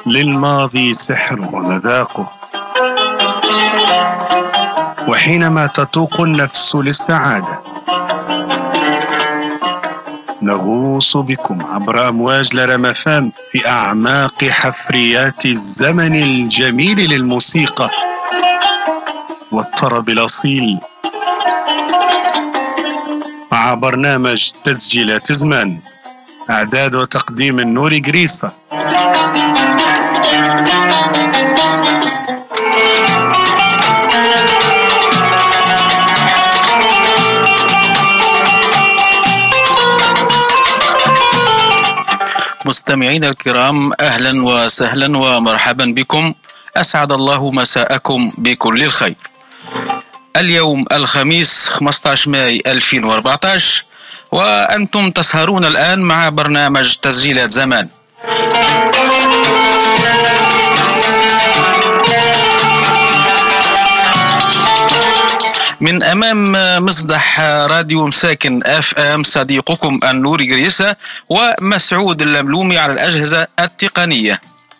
للماضي سحر ومذاقه وحينما تتوق النفس للسعاده نغوص بكم عبر امواج لرمفان في اعماق حفريات الزمن الجميل للموسيقى والطرب الاصيل مع برنامج تسجيلات زمان اعداد وتقديم النوري جريسه مستمعينا الكرام اهلا وسهلا ومرحبا بكم اسعد الله مساءكم بكل الخير. اليوم الخميس 15 ماي 2014 وانتم تسهرون الان مع برنامج تسجيلات زمان. من امام مصدح راديو مساكن اف ام صديقكم النوري جريسة ومسعود اللملومي على الاجهزه التقنيه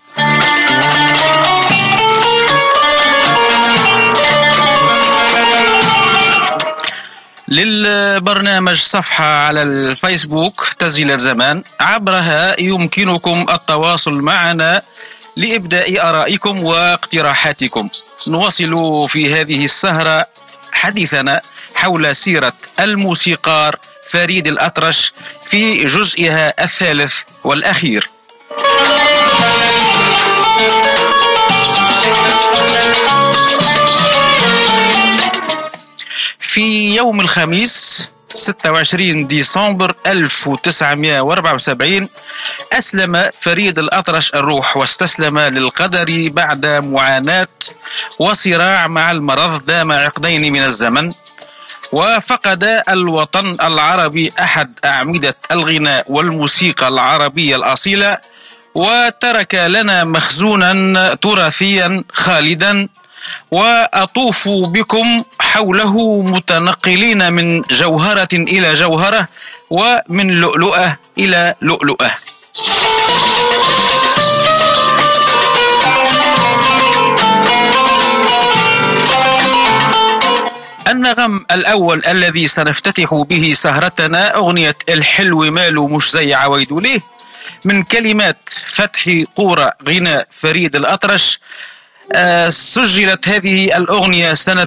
للبرنامج صفحة على الفيسبوك تسجيلات زمان عبرها يمكنكم التواصل معنا لإبداء آرائكم واقتراحاتكم نواصل في هذه السهرة حديثنا حول سيرة الموسيقار فريد الأطرش في جزئها الثالث والأخير في يوم الخميس 26 ديسمبر 1974 أسلم فريد الأطرش الروح واستسلم للقدر بعد معاناة وصراع مع المرض دام عقدين من الزمن وفقد الوطن العربي أحد أعمدة الغناء والموسيقى العربية الأصيلة وترك لنا مخزونا تراثيا خالدا واطوف بكم حوله متنقلين من جوهره الى جوهره ومن لؤلؤه الى لؤلؤه النغم الأول الذي سنفتتح به سهرتنا أغنية الحلو ماله مش زي عوايده ليه من كلمات فتحي قورة غناء فريد الأطرش آه، سجلت هذه الأغنية سنة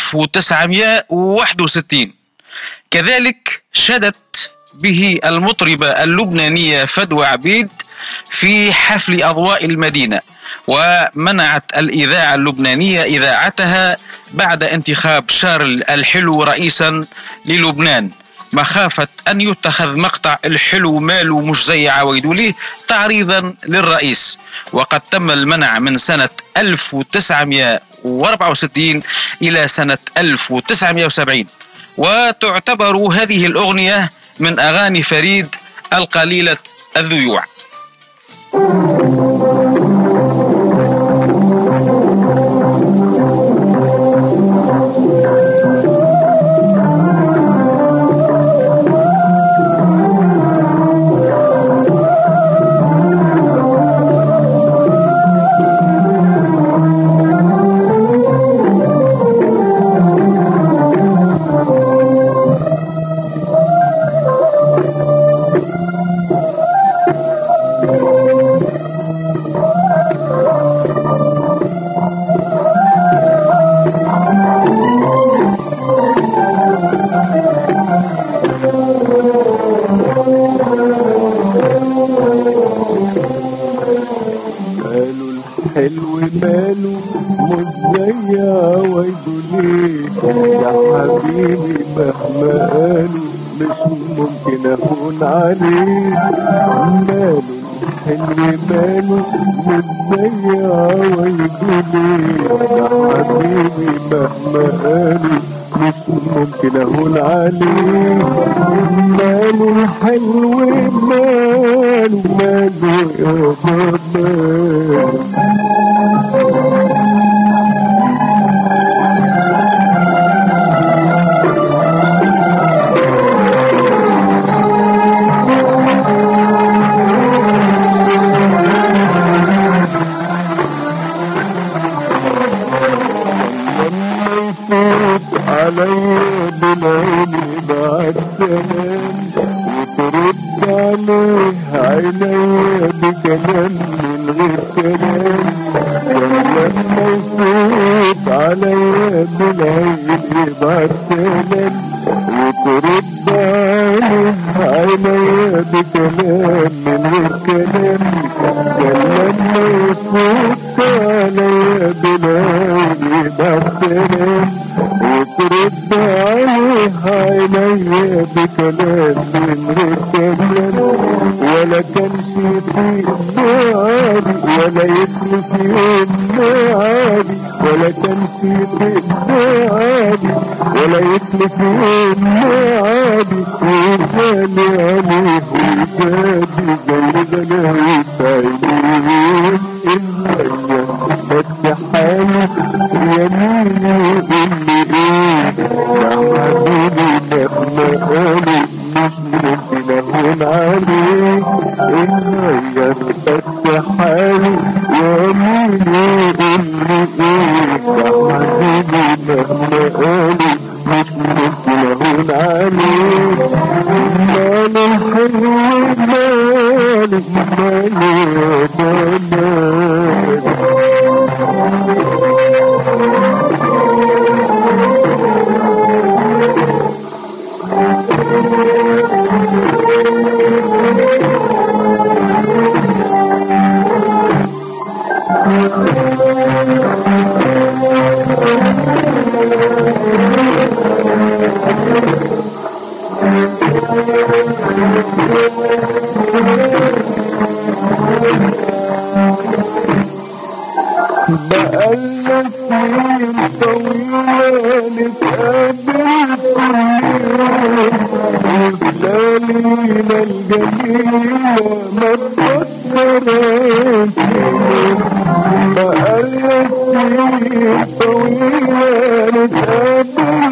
1961 كذلك شدت به المطربة اللبنانية فدوى عبيد في حفل أضواء المدينة ومنعت الإذاعة اللبنانية إذاعتها بعد انتخاب شارل الحلو رئيسا للبنان مخافة أن يتخذ مقطع الحلو ماله مش زي عوايده ليه تعريضا للرئيس وقد تم المنع من سنة 1964 إلى سنة 1970 وتعتبر هذه الأغنية من أغاني فريد القليلة الذيوع وترد عليه عينيا بكلام من غير كلام ولما يفوت عليا بالعين يبعت سلام وترد عليه عينيا بكلام من غير كلام ولما يفوت عليا بالعين يبعت سلام وترد عليه عينيا بكلام من غير كلام ولا كان شي في بعادي ولا يخلف يوم معادي ولا كان شي في بعادي ولا يخلف يوم معادي وغالي عليه وجادي زي بلاوي عينيه الهيا بس حالي يميني وقولي ايه يا حبيبي لما قالوا مش ممكن اهون عليك الهيا بس حالي يميني وقولي ايه يا حبيبي لما قالوا مش ممكن اهون عليك مال الحلو مالي مالي مالي بقالنا سنين طويلة نتقابل كل يوم وليالينا الجميلة ما تفكرش بقالنا سنين طويلة نتقابل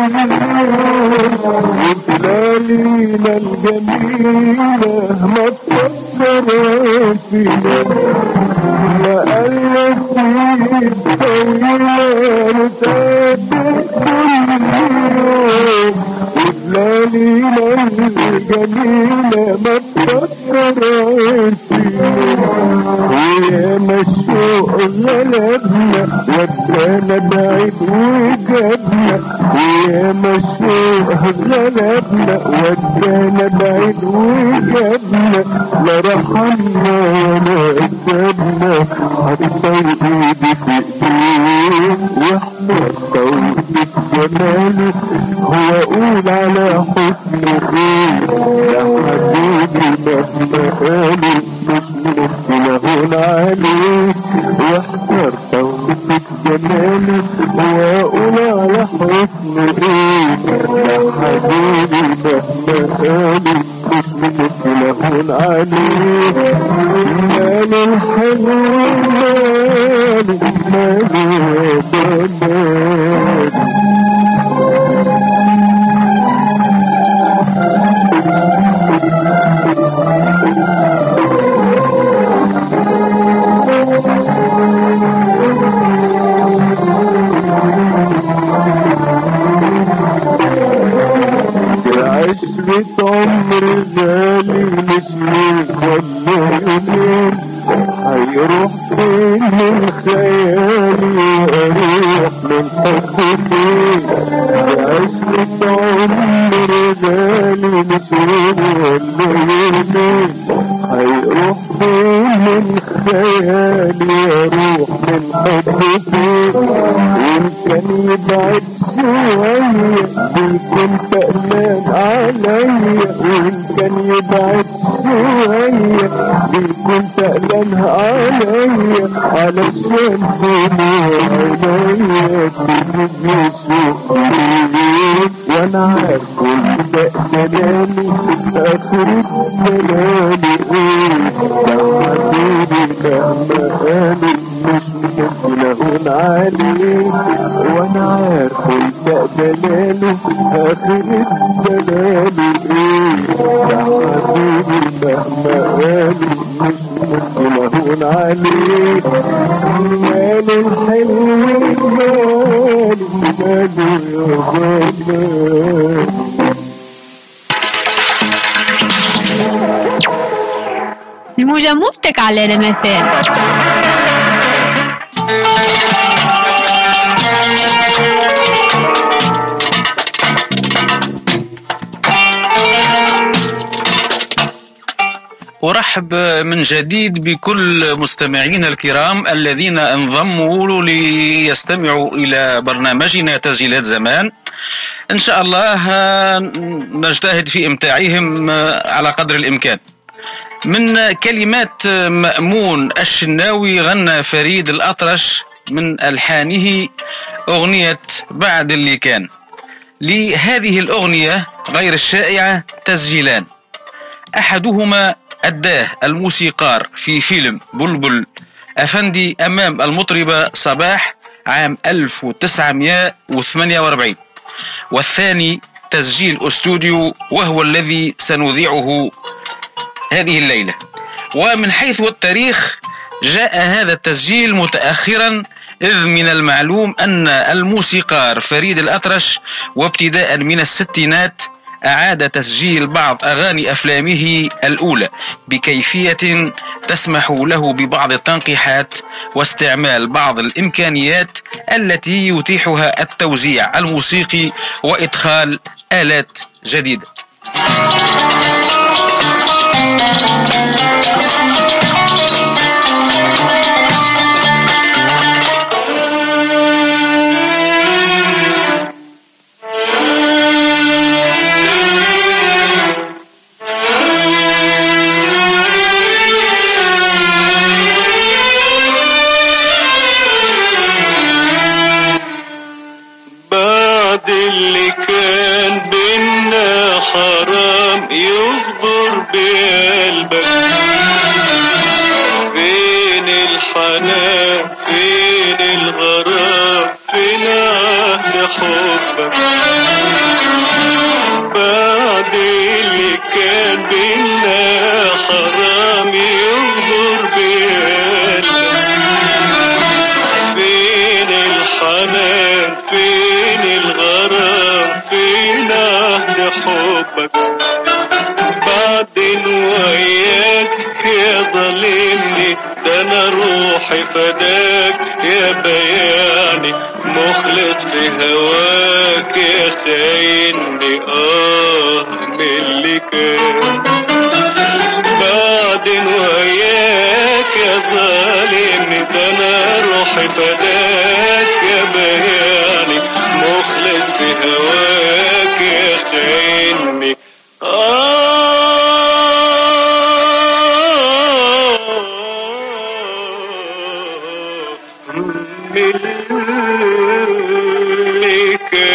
كل يوم وليالينا الجميلة ما تفكرش فينا بقالنا سنين طويلة نتقابل كل يوم وبلالينا الجميلة ما تفكرش ويا الشوق غلبنا ودانا بعيد وجابنا ويا الشوق غلبنا ودانا بعيد وجابنا لا رحمنا ولا سابنا حتى ايدي في ايديه واحنا توصف جماله هو قول على حسنه ايه يا حبيبي مهما قالوا مش ممكن اهون عليك واحذر توصف جماله واقول على حسنه ايه يا حبيبي مهما قالوا مش ممكن اهون عليك مال الحلو مالي مالي مالي عشرة عمر غالي مش من ولا يومين هيروح فين من خيالي اروح من حب فين عشرة عمر غالي مش من ولا يومين هيروح فين من خيالي اروح من حب فين وان كان يبعد شوية بيكون تقلان عليا وان كان يبعد شوية بيكون تقلان عليا علشان دموع عينيا تجيب شوقي وانا عارف كل ده جلالي اخرة جلالي ايه يا حبيبي مهما قالوا مش ممكن اهون عليك وانا عارف انت دلاله اخر الدلال ايه يا حبيبي مهما قالوا مش ممكن اهون عليك مال الحلو مال مال يا غالي موجة موستك على رمثان أرحب من جديد بكل مستمعينا الكرام الذين انضموا ليستمعوا إلى برنامجنا تسجيلات زمان إن شاء الله نجتهد في إمتاعهم على قدر الإمكان من كلمات مأمون الشناوي غنى فريد الأطرش من ألحانه أغنية بعد اللي كان لهذه الأغنية غير الشائعة تسجيلان أحدهما أداه الموسيقار في فيلم بلبل أفندي أمام المطربة صباح عام 1948 والثاني تسجيل أستوديو وهو الذي سنذيعه هذه الليلة ومن حيث التاريخ جاء هذا التسجيل متأخرا إذ من المعلوم أن الموسيقار فريد الأطرش وابتداء من الستينات أعاد تسجيل بعض أغاني أفلامه الأولى بكيفية تسمح له ببعض التنقيحات واستعمال بعض الإمكانيات التي يتيحها التوزيع الموسيقي وإدخال آلات جديدة. بعد اللي كان بينا حرام يغدر بقلبك فين الحنان فين الغرام فين أهل حبك بعد اللي كان بينا حرام يغدر بقلبك فين الحنان فين الغرام فين أهل حبك بعدين وياك يا ظالمني ده انا روحي فداك يا بياني مخلص في هواك يا خايني اه من اللي كان بعدين وياك يا ظالمني ده انا روحي فداك يا بياني مخلص في هواك يا خايني آه من اللي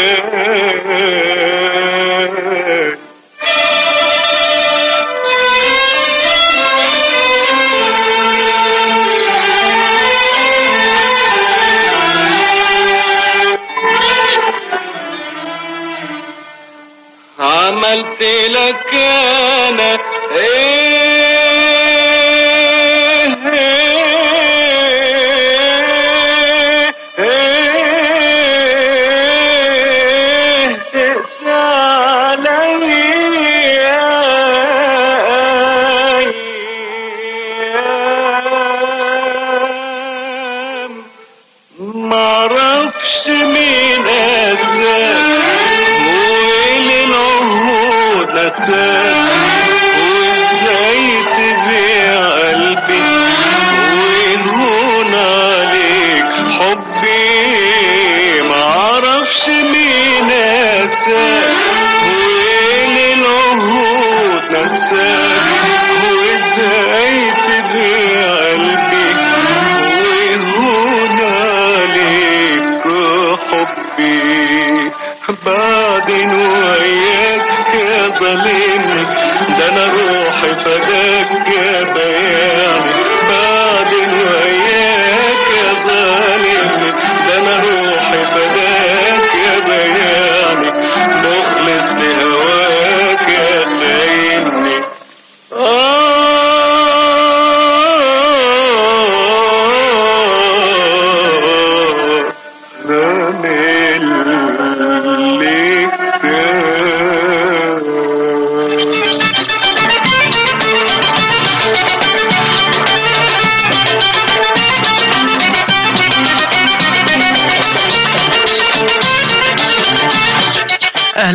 كان عملت لك انا ايه ايه ايه تقسى عليا أيام معرفش مين أذاك وين العهود نساك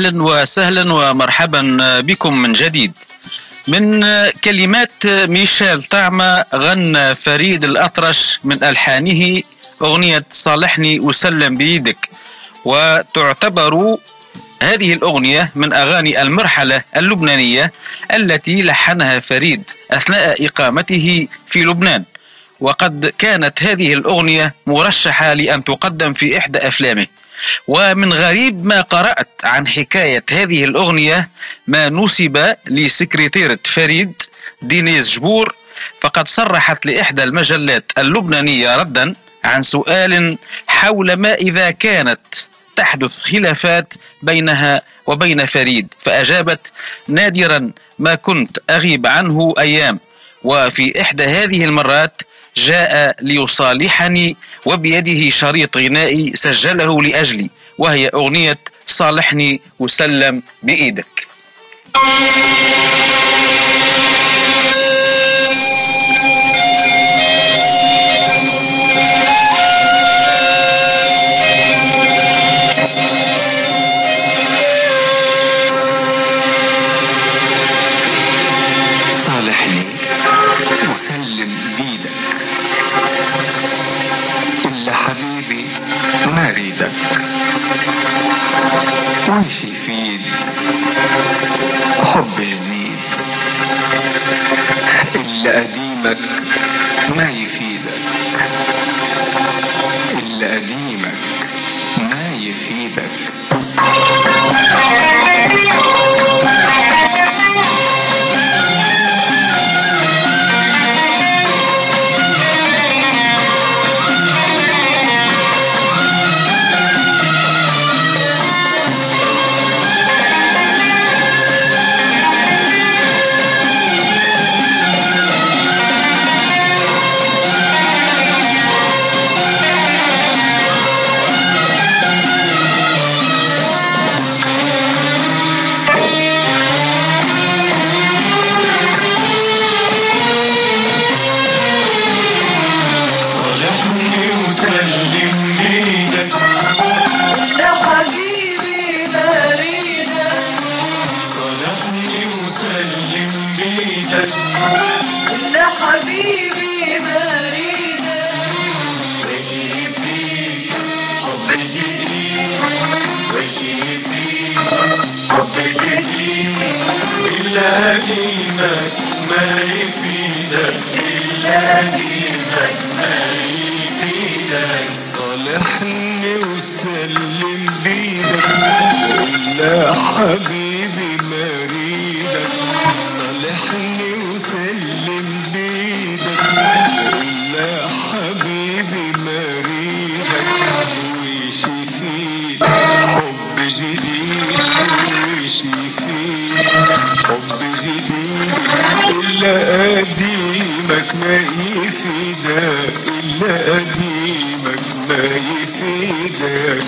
اهلا وسهلا ومرحبا بكم من جديد من كلمات ميشيل طعمة غنى فريد الأطرش من ألحانه أغنية صالحني وسلم بيدك وتعتبر هذه الأغنية من أغاني المرحلة اللبنانية التي لحنها فريد أثناء إقامته في لبنان وقد كانت هذه الأغنية مرشحة لأن تقدم في إحدى أفلامه ومن غريب ما قرأت عن حكاية هذه الأغنية ما نسب لسكرتيرة فريد دينيز جبور فقد صرحت لإحدى المجلات اللبنانية ردا عن سؤال حول ما إذا كانت تحدث خلافات بينها وبين فريد فأجابت نادرا ما كنت أغيب عنه أيام وفي إحدى هذه المرات جاء ليصالحني وبيده شريط غنائي سجله لأجلي وهي أغنية صالحني وسلم بإيدك صالحني وسلم بيدك إلا حبيبي ما ريدك وش يفيد حب جديد إلا قديمك ما يفيدك إلا قديمك ما يفيدك صالحني وسلم بيدك يا حبيبي مريدك صالحني وسلم بيدك يا حبيبي مريدك وشي فيك حب جديد وشي فيك حب جديد إلا قديمك ما يفيدك إلا قديمك ما يفيدك صالحني وسلم بيدك إلا حبيبي مريدك صالحني وسلم بيدك إلا حبيبي مريدك ويش فيك حب جديد ويش فيك حب جديد إلا قديمك ما يفيدك إلا قديمك ما يفيدك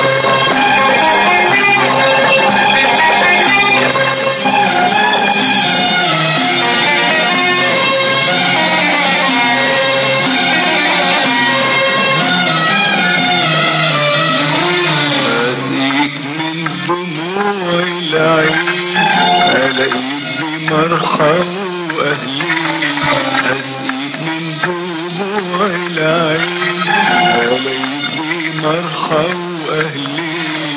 أسيك من دموع العين ألاقيك بمرحب وأهلي أسيك من دموع العين ألاقيك بمرحب وأهلي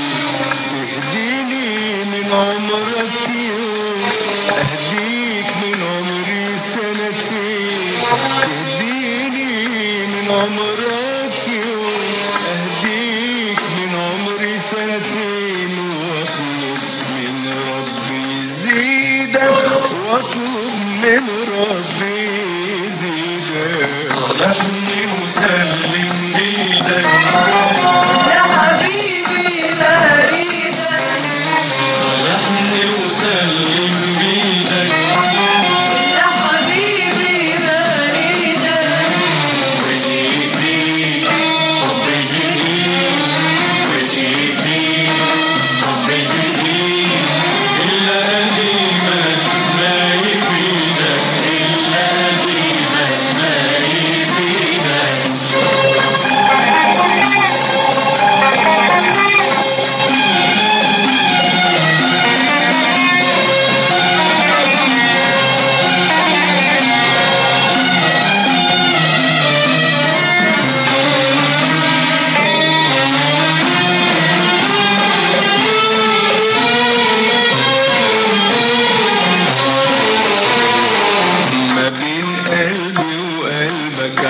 تهديني من عمرك يوم أهديك من عمري سنتين تهديني من عمرك يوم أهديك من عمري سنتين وأطلب من ربي يزيدك وأطلب من ربي يزيدك صالحني وسلم بيدك يا حبيبي مريدك صالحني وسلم بيدك يا حبيبي مريدك وشي فيك حب جديد وشي فيك حب جديد إلا قديمك ما يفيدك إلا قديمك ما يفيدك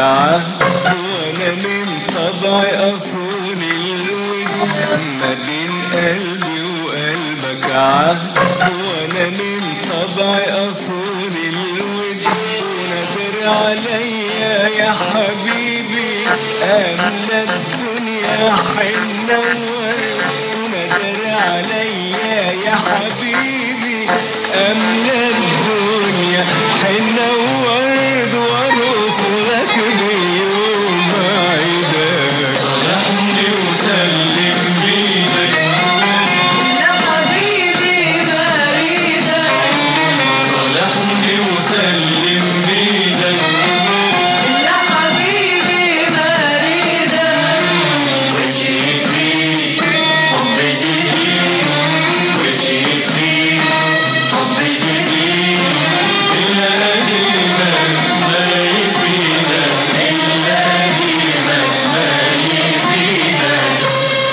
عهد وانا من طبعي اصون الود ما بين قلبي وقلبك عهد وانا من طبعي اصون الود ونادر عليا يا حبيبي املى الدنيا حنة ورد ونادر عليا يا حبيبي املى الدنيا حنة ورد وارقص لك بيوم عيدك صلحني وسلم بيدك يا حبيبي مريدك صلحني وسلم بيدك يا حبيبي مريدك وشي فيك حب جديد وشي فيك حب جديد إلا قديمك ما يفيدك إلا قديمك ما يفيدك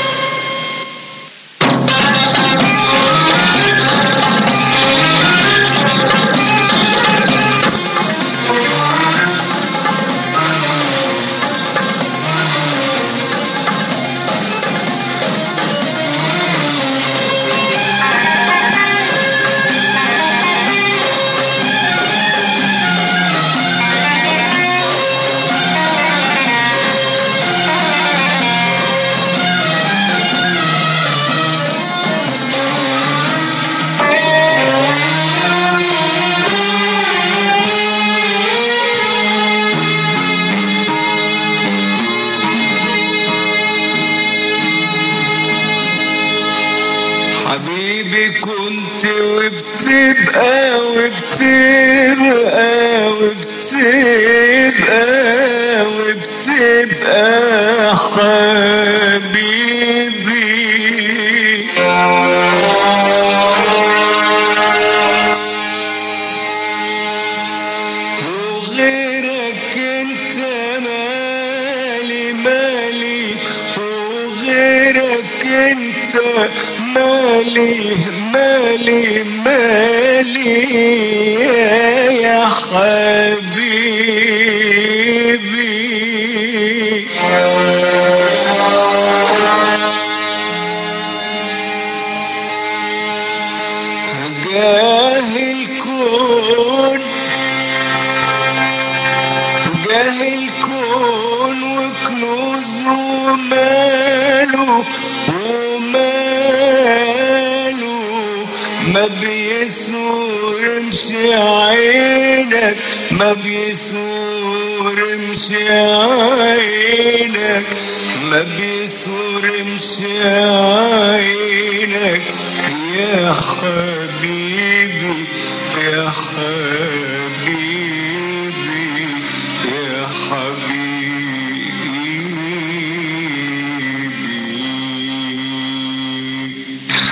حبيبي كنت وبتبقى وبتبقى وبتبقى وبتبقى حبيبي وغيرك انت مالي مالي وغيرك انت مالي مالي مالي يا حبيبي جاهل كون جاهل كون وكنوز وماله وماله ما بيسورمش عينك ما بيسورمش عينك ما بيسورمش عينك يا حبيبي يا حبيبي يا حبيبي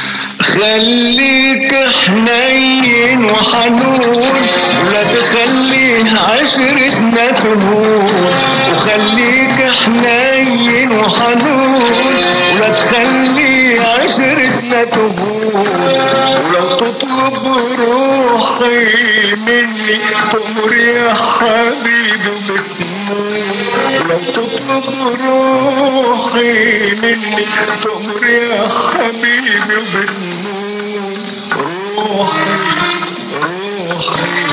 خليك حنين وحنون ولا تخلي عشرتنا تهون وخليك حنين وحنون ولا تخلي عشرتنا تهون ولو تطلب روحي مني تأمر يا حبيبي بتموت ولو تطلب روحي مني تأمر يا حبيبي وبتموت روحي روحي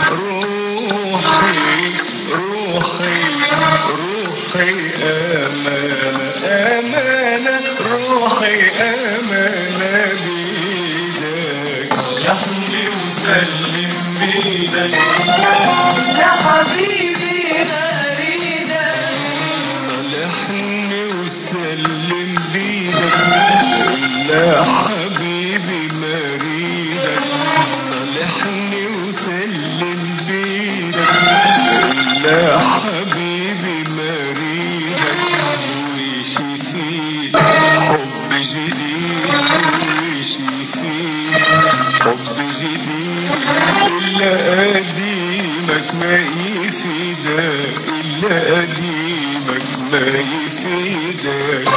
روحي روحي روحي أمانة أمانة روحي أمانة بيدك صلحني وسلم بيدك يا حبيبي مريدك صالحني وسلم بيدك لا حبيبي مريدك صالحني وسلم بيدك لا حبيبي مريدك ويشفيك حب جديد ويشفيك حب جديد إلا قديمك ما يفيدك إلا قديمك ما يفيدك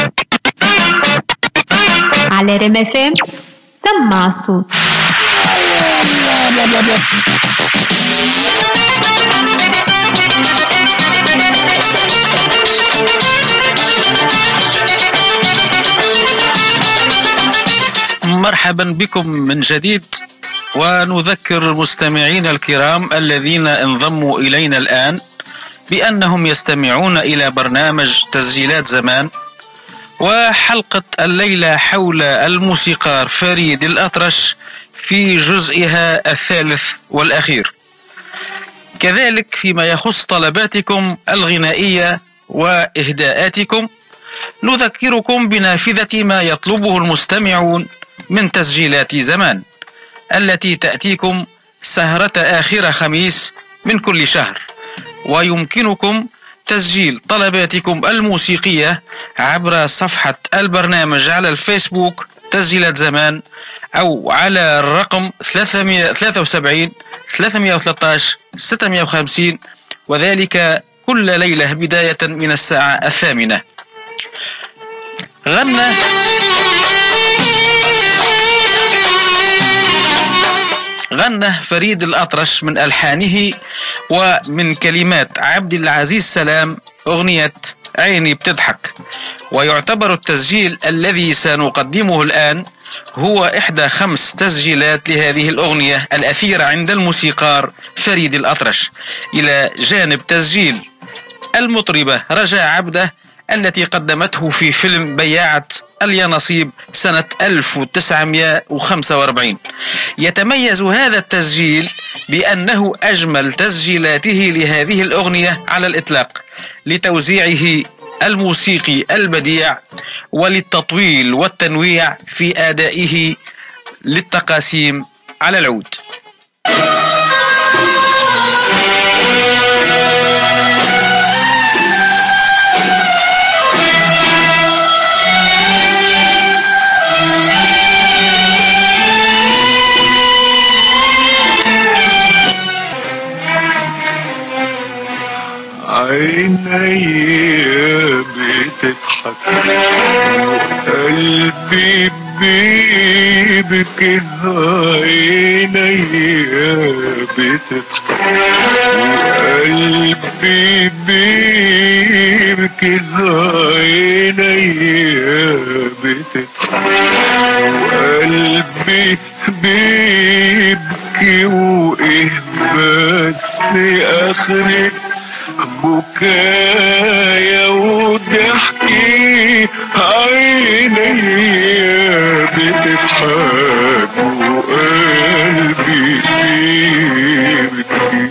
على ريم اف ام سمع الصوت مرحبا بكم من جديد ونذكر مستمعينا الكرام الذين انضموا الينا الان بانهم يستمعون الى برنامج تسجيلات زمان وحلقه الليله حول الموسيقار فريد الاطرش في جزئها الثالث والاخير. كذلك فيما يخص طلباتكم الغنائيه واهداءاتكم نذكركم بنافذه ما يطلبه المستمعون من تسجيلات زمان التي تأتيكم سهرة آخر خميس من كل شهر ويمكنكم تسجيل طلباتكم الموسيقية عبر صفحة البرنامج على الفيسبوك تسجيلات زمان أو على الرقم 373 313 650 وذلك كل ليلة بداية من الساعة الثامنة غنى غنى فريد الأطرش من ألحانه ومن كلمات عبد العزيز سلام أغنية عيني بتضحك ويعتبر التسجيل الذي سنقدمه الآن هو إحدى خمس تسجيلات لهذه الأغنية الأثيرة عند الموسيقار فريد الأطرش إلى جانب تسجيل المطربة رجاء عبده التي قدمته في فيلم بياعة اليانصيب سنة 1945 يتميز هذا التسجيل بأنه أجمل تسجيلاته لهذه الأغنية على الإطلاق لتوزيعه الموسيقي البديع وللتطويل والتنويع في أدائه للتقاسيم على العود عيني بتضحك قلبي بيبكي عيني بتضحك قلبي بيبكي عيني بتضحك وقلبي بيبكي وايه بس اخرك بكايا وضحكي عيني بتضحك وقلبي بيبكي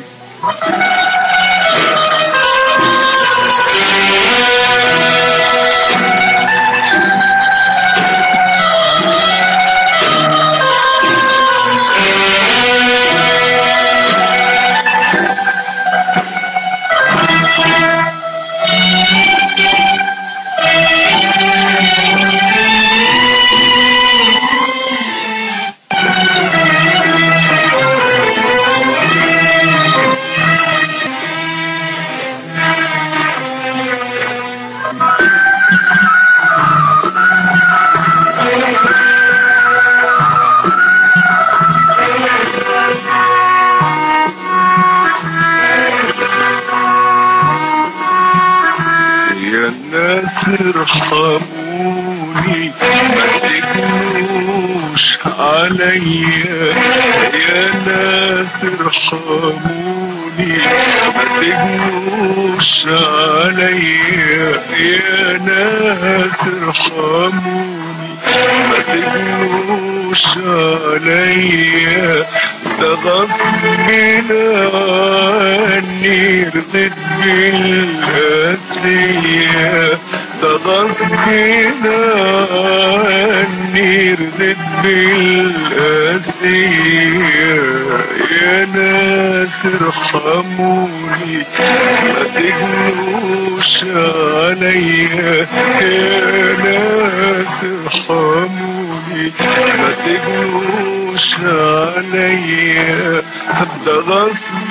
يا ناس ارحموني ما تجنوش عليا يا ناس ارحموني ما تجنوش عليا يا ناس ارحموني ما تجنوش عليا ده غصب عني رضيت بالقاسية ده غصب عني رضيت بالقاسية يا ناس ارحموني ما تجنوش عليا يا ناس ارحموني ما تجنوش عليا ده غصب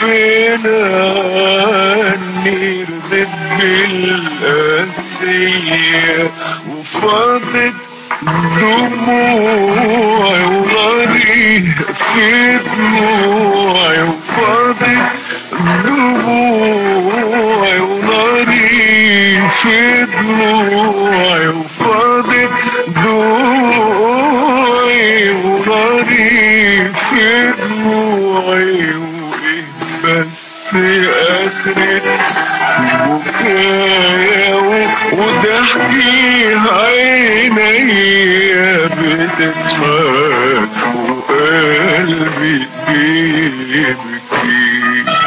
عني رضيت بالقاسية وفاضت دموعي وغري في دموعي وفاضت دموعي وناري في دموعي وفاضت دموعي وناري في دموعي وإيه بس آخرة بكايا وضحكي عينيا بتضحك وقلبي بيبكي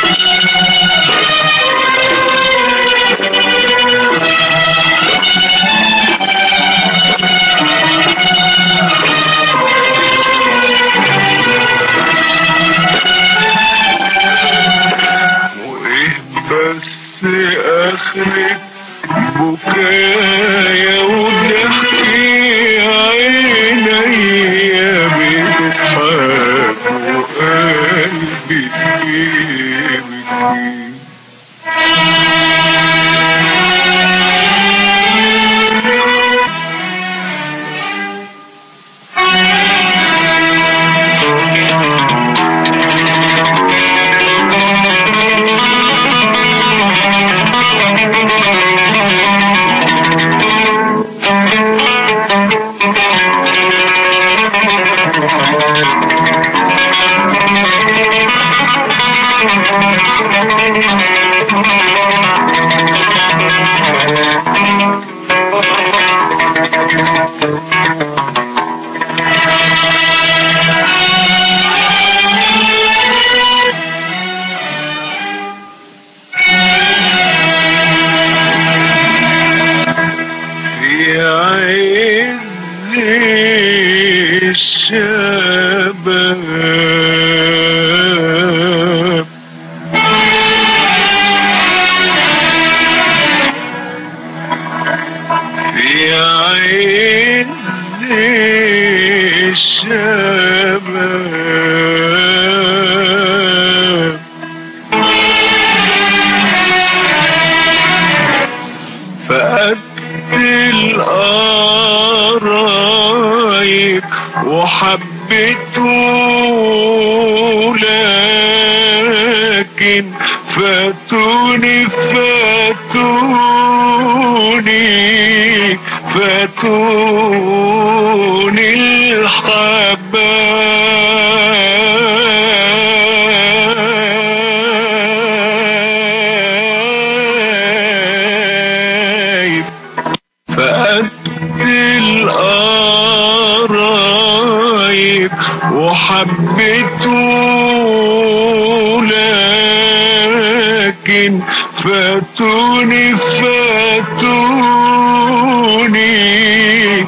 وايه بس اخرة بكايا وضحكي عينيا بتضحك وقلبي بيبكي في عز الشباب في عز الشباب فقدت القرايب وحبيته لكن فاتوني فاتوني فاتوني الحبايب فقدت القرايب وحبيته لكن فاتوني فاتوني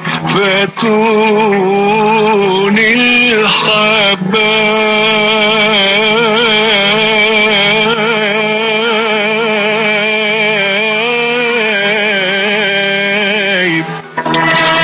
فاتوني الحبايب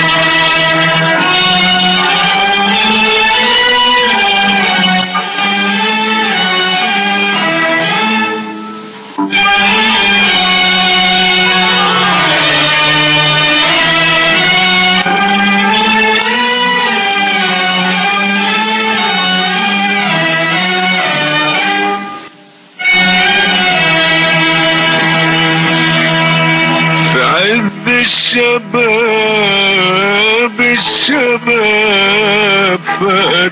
في عز الشباب الشباب فقدت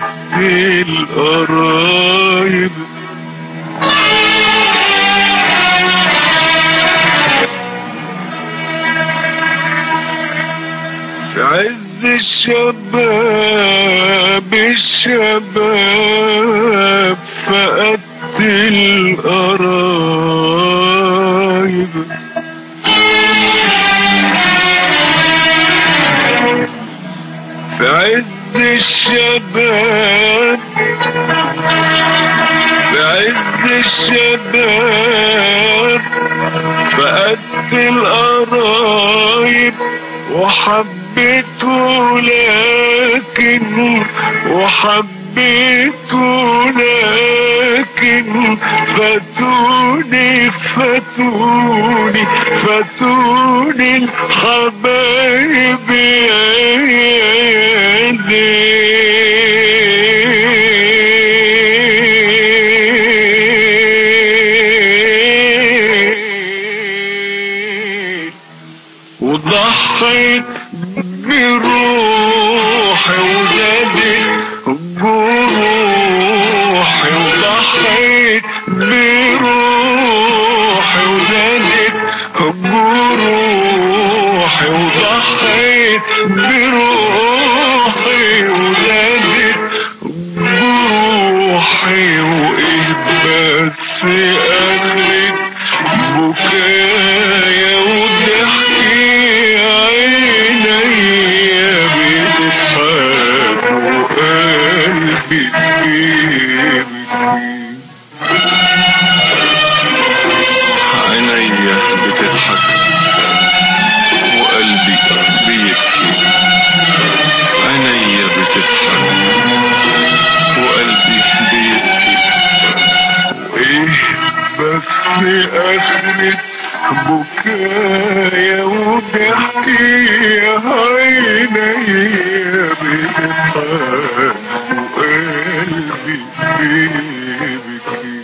القرايب في عز الشباب الشباب فقدت القرايب في عز الشباب في عز الشباب فقدت القرايب وحبيته لكن وحبيته لكن فاتوني فاتوني فاتوني الحبايب يا بروحي وزادت جروحي وضحيت بروحي وزادت جروحي وايه بس اخرك بكايا وضحكي عينيا بتضحك وقلبي بيبكي عينيا بتضحك وقلبي بيبكي عينيا بتضحك وقلبي بيبكي وايه بس اخرة بكايا وضحكي عينيا بتضحك وقلبي بيبكي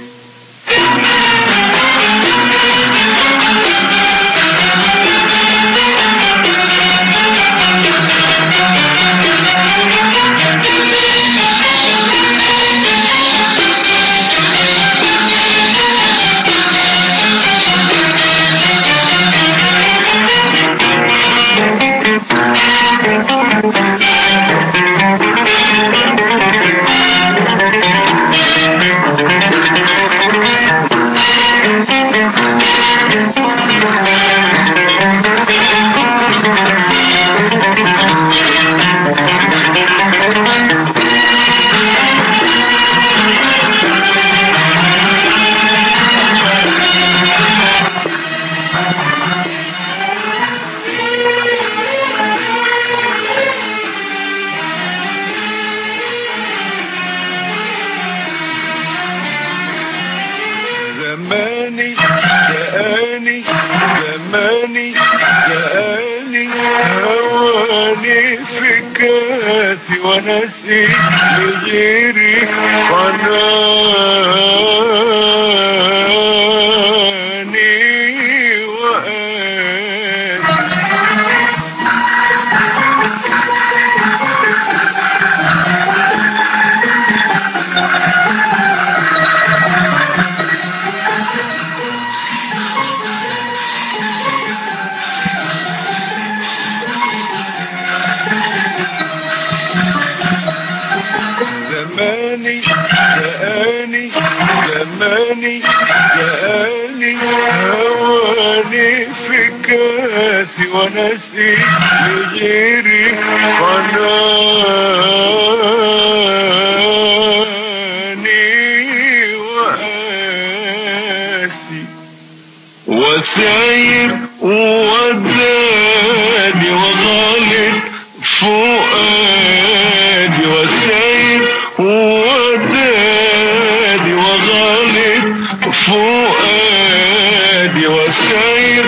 زماني جاني زماني جاني هواني في كاسي ونسيت لغيري حناني وقاسي زماني جاني زماني جاني هواني في كاسي ونسيت لغيري حناني وقاسي وساير وداني وغالب فؤادي وساير وداني وغالب فؤادي وساير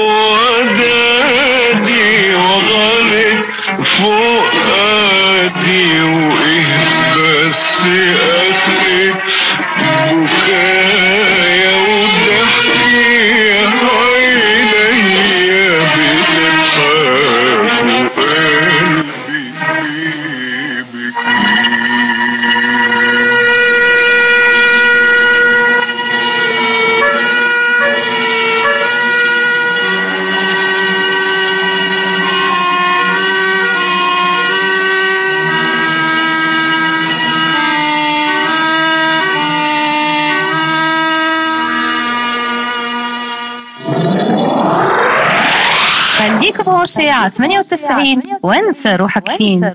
وداني وغالب فؤادي وايه بس اخري بكايا وضحكي عينيا بتضحك وقلبي بيبكي خليك بوشي على 98 وانسى روحك فين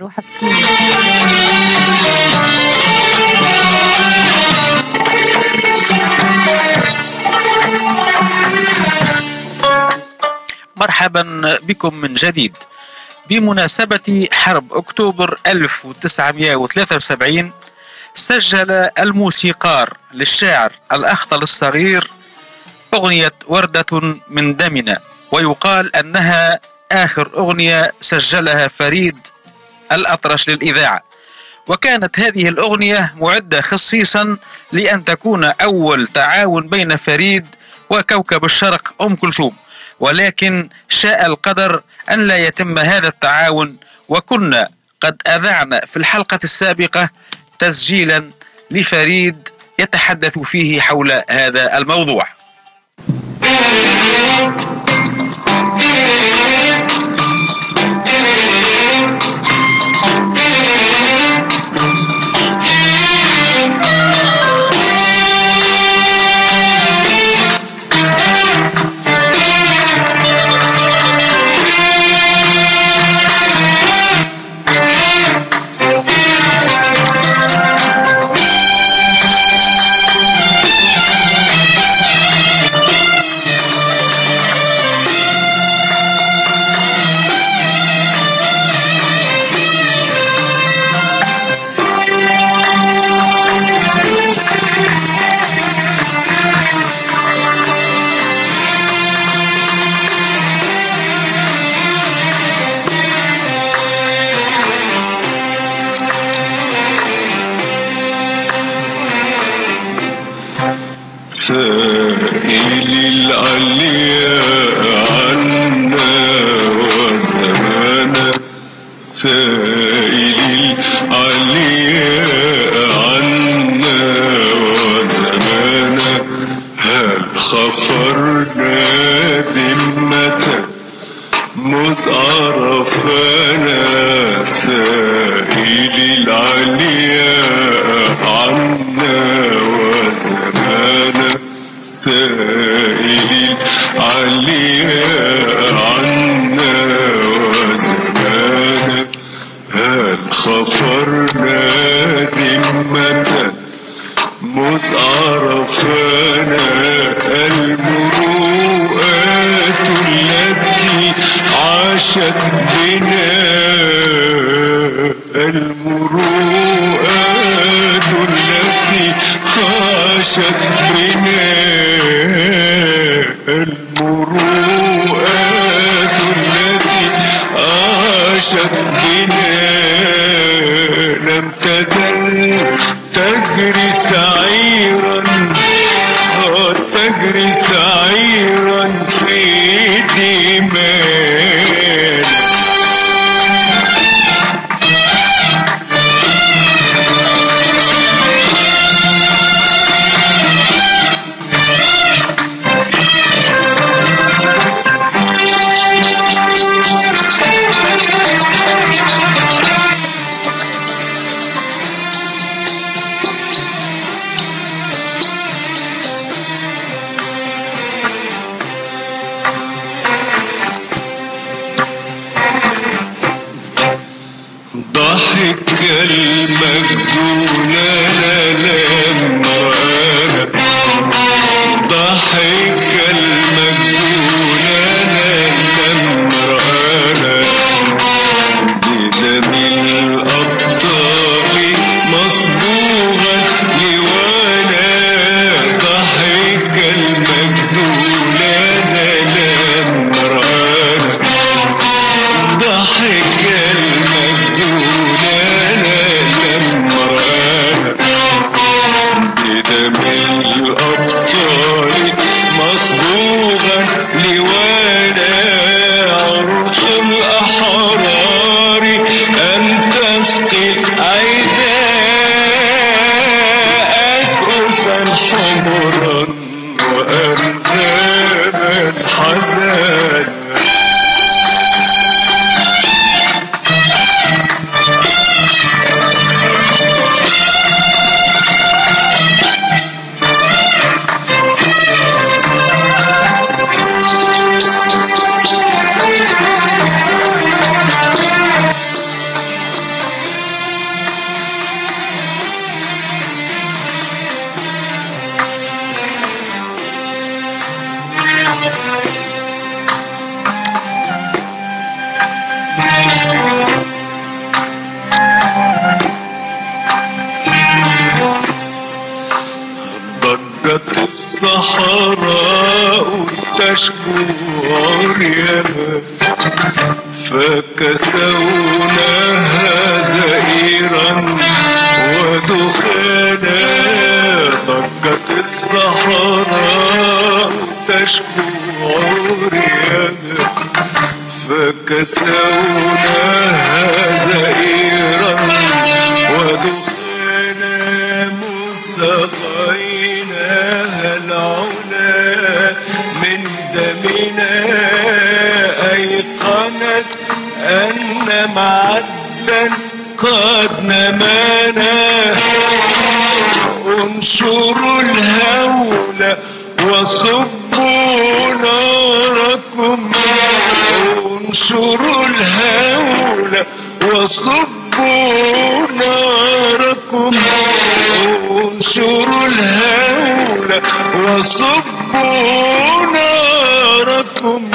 مرحبا بكم من جديد بمناسبة حرب أكتوبر 1973 سجل الموسيقار للشاعر الأخطل الصغير أغنية وردة من دمنا ويقال أنها آخر أغنية سجلها فريد الأطرش للإذاعة وكانت هذه الأغنية معدة خصيصا لأن تكون أول تعاون بين فريد وكوكب الشرق أم كلثوم ولكن شاء القدر أن لا يتم هذا التعاون وكنا قد أذعنا في الحلقة السابقة تسجيلا لفريد يتحدث فيه حول هذا الموضوع سائل العلياء عنا وزمانا سائل العلياء عنا وزمانا هل خفرنا ذمة مذ عرفنا سائل العلياء عنا وزمانا سائل العلياء عنا وزمانا هل خفرنا ذمة مذ عرفنا المروءات التي عاشت بنا المروءات التي عاشت بنا المروءات التي عاشت بنا لم تزل تجري سعيرا آه، تجري سعيرا في دماء ضحك المجنون لما رآنا ضحك المجنون لما رآنا بدم الأبطال مصبوغا لوانا ضحك المجنون لما رآنا ضحك المجنون لما رآنا بدم الأبطال مصبوغا لوانا عرش الأحرار أن تسقي عداءك أسا حمرا وأرنابا حزانا ضجت الصحراء تشكو عريانا فكسوناها زئيرا ودخانا ضجت الصحراء تشكو عريانا فكسوناها زئيرا ودخانا مستغيرا انشروا الهول وصبوا ناركم انشروا الهول وصبوا ناركم انشروا الهول وصبوا ناركم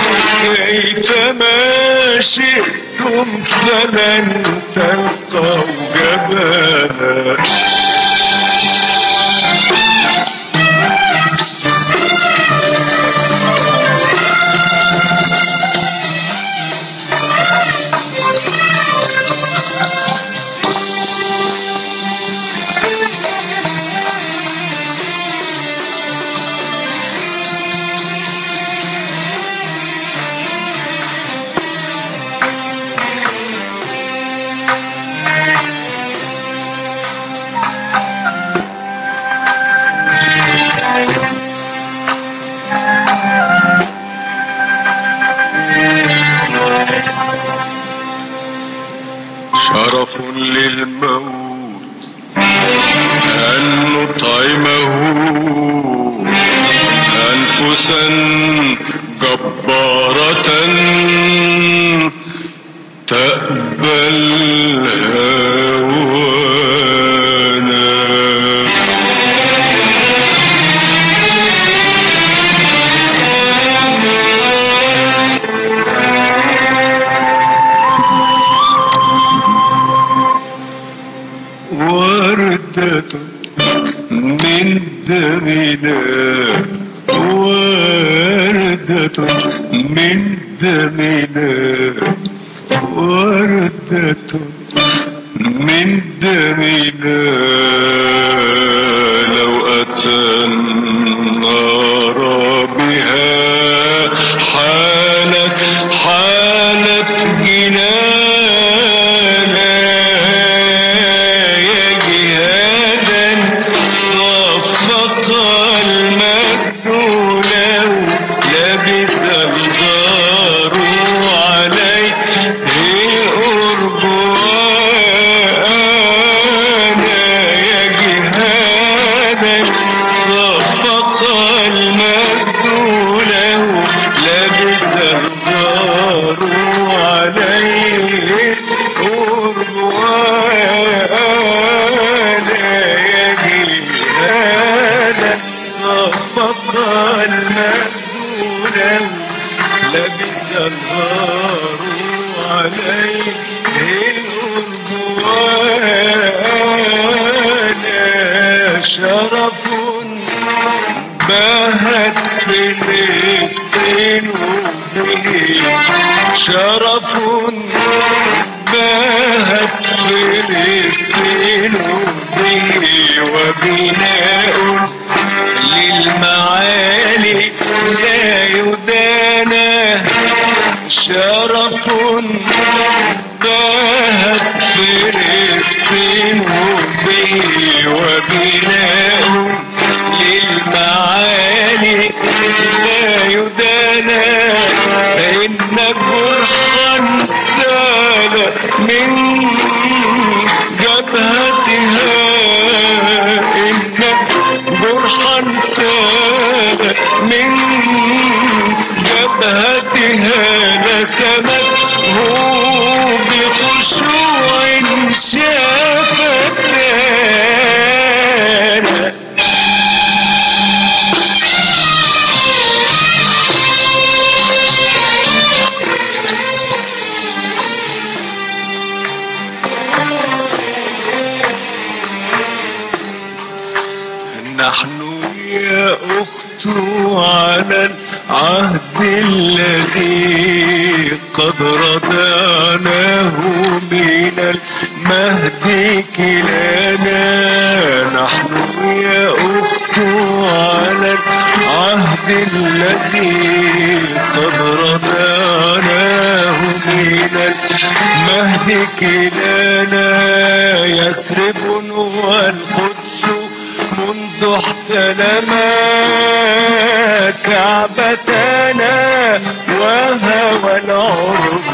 كيفما شئتم فلن تلقوا جبانا شرف للموت أن نطعمه أنفسا جبارة تقبل هوانا وردة من دمنا وردة من دمنا وردة من دمنا لو أتى النار بها حالت حالت جنانا يا جهادا صفق المجد لو لبث الغار عليه القرب وانا يا جهادا صفق المجد له لبث الغار عليه القرب وانا يا جهادا صفق المجد له لبث الغار عليه القرب وانا شرف بهت فلسطين به شرف بهت فلسطين به وبناء للمعالي لا يدانى شرف باهت فلسطين به وبناء للمعالي لا يدانى فإن جرحا زال من جبهتها إن جرحا سال من جبهتها لسمته بخشوع شافتان نحن يا أخت على العهد الذي قد رضعناه من المهد كلانا نحن يا أخت على العهد الذي قد رضعناه من المهد كلانا يثرب والقدس منذ احتلما كعبتنا وهوى العرب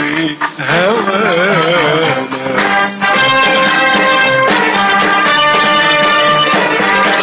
هوانا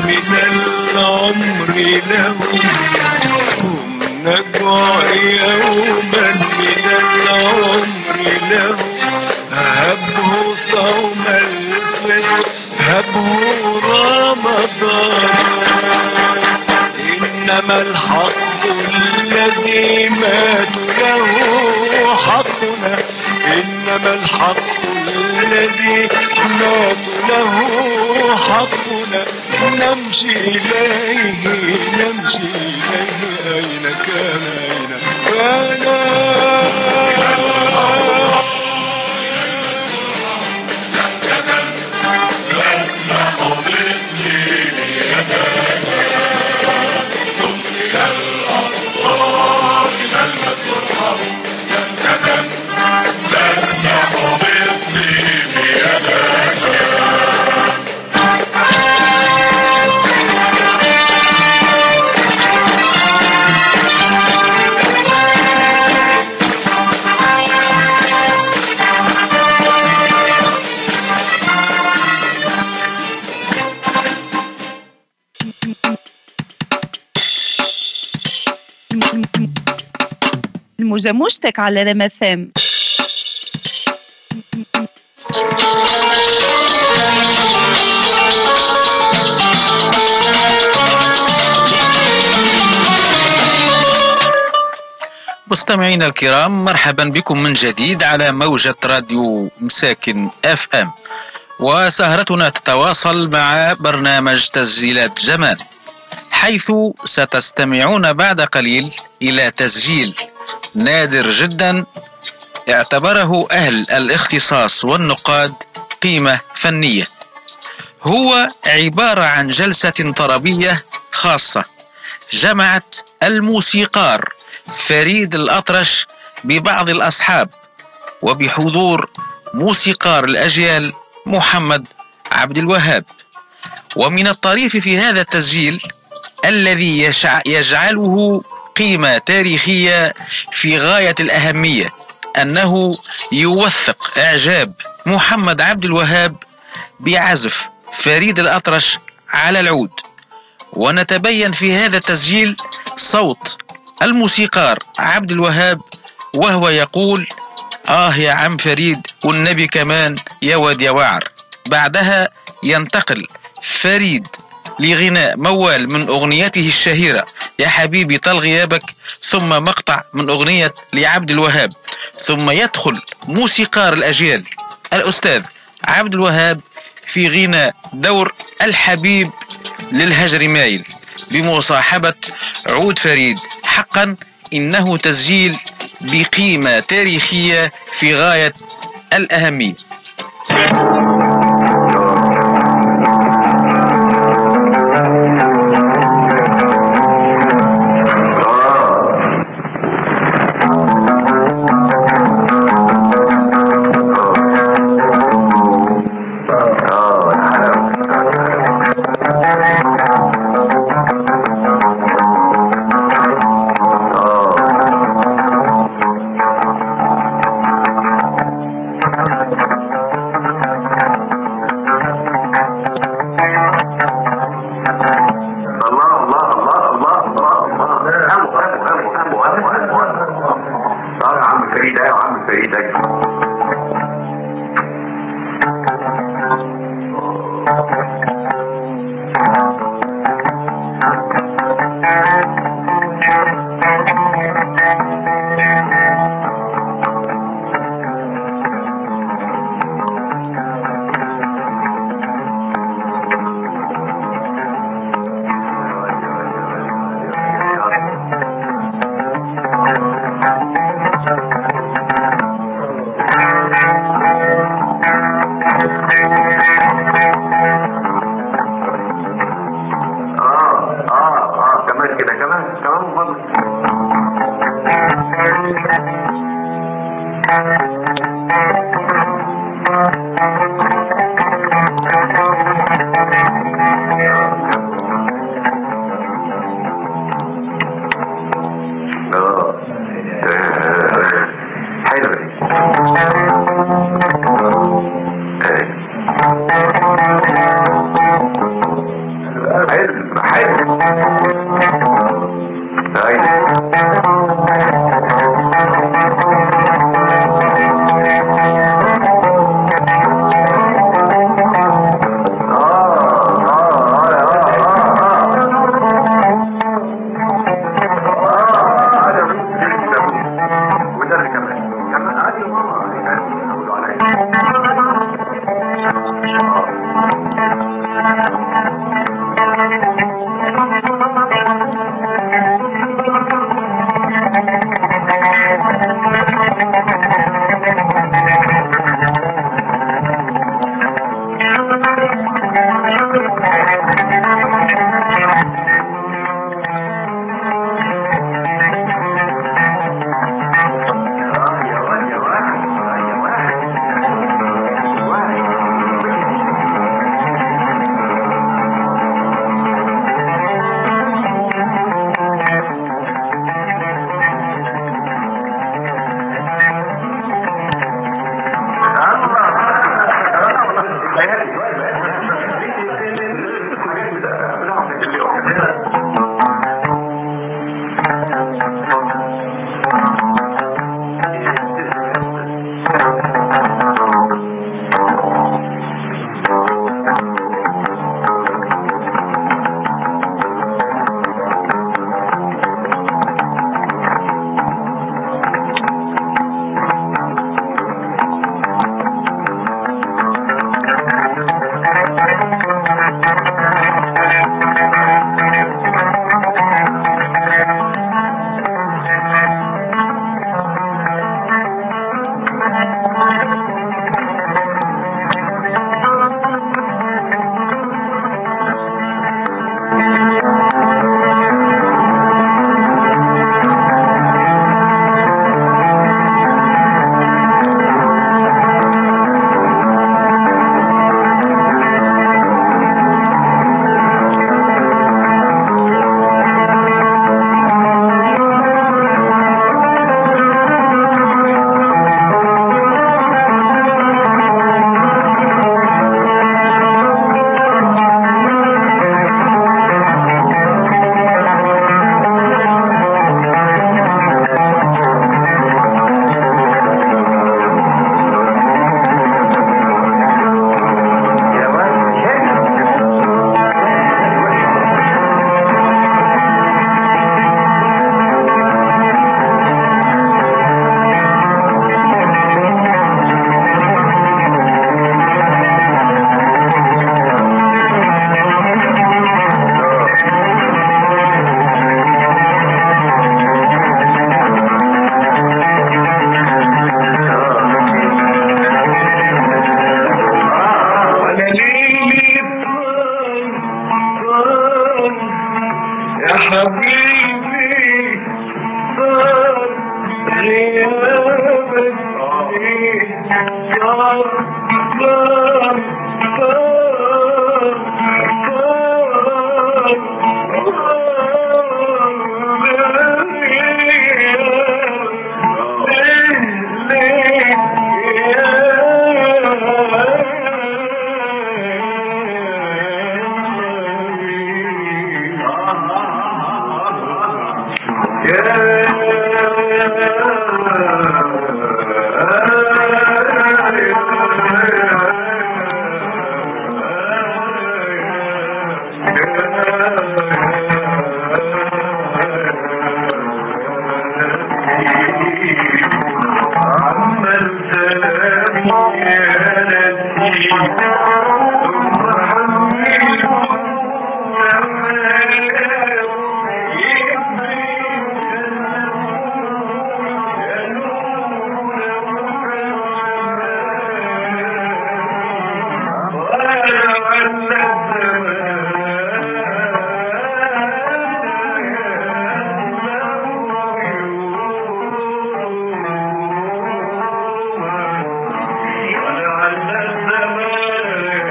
من العمر لهم هم نجوع يوما من العمر لهم هبه صوم الفطر هبه رمضان إنما الحق الذي ماتوا له حقنا إنما الحق الذي ماتوا له حقنا نمشي إليه نمشي إليه أين كان أين كان المجاموشتك على رما فام مستمعينا الكرام مرحبا بكم من جديد على موجة راديو مساكن اف ام وسهرتنا تتواصل مع برنامج تسجيلات جمال حيث ستستمعون بعد قليل إلى تسجيل نادر جدا اعتبره أهل الاختصاص والنقاد قيمة فنية هو عبارة عن جلسة طربية خاصة جمعت الموسيقار فريد الأطرش ببعض الأصحاب وبحضور موسيقار الأجيال محمد عبد الوهاب ومن الطريف في هذا التسجيل الذي يشع يجعله قيمة تاريخية في غاية الأهمية أنه يوثق إعجاب محمد عبد الوهاب بعزف فريد الأطرش على العود ونتبين في هذا التسجيل صوت الموسيقار عبد الوهاب وهو يقول آه يا عم فريد والنبي كمان يا واد يا وعر بعدها ينتقل فريد لغناء موال من أغنيته الشهيرة يا حبيبي طال غيابك ثم مقطع من أغنية لعبد الوهاب ثم يدخل موسيقار الأجيال الأستاذ عبد الوهاب في غناء دور الحبيب للهجر مايل بمصاحبة عود فريد حقا إنه تسجيل بقيمة تاريخية في غاية الأهمية الله الله الله الله الله الله همه همه همه همه همه همه اه يا عم فريد ايوه يا عم فريد ايوه اه اه اه كمان كده كمان كمان من فضلك اه آه، حلوة دي آه. ايوه ماما بيقولوا عليا آه، يا واد يا واد آه، يا واد يا واد على ليلي طال يا حبيبي طال غيابك عليك طال طال طال طال ولعل الزمان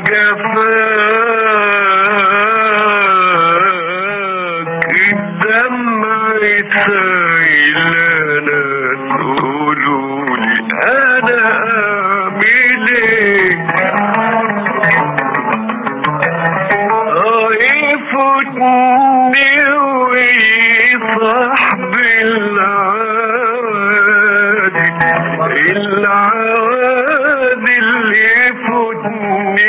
جفاك الدمع سايلنا تقولولي انا اعمل ايه اه يفوتني ويصاحب العادي العادي اللي يفوتني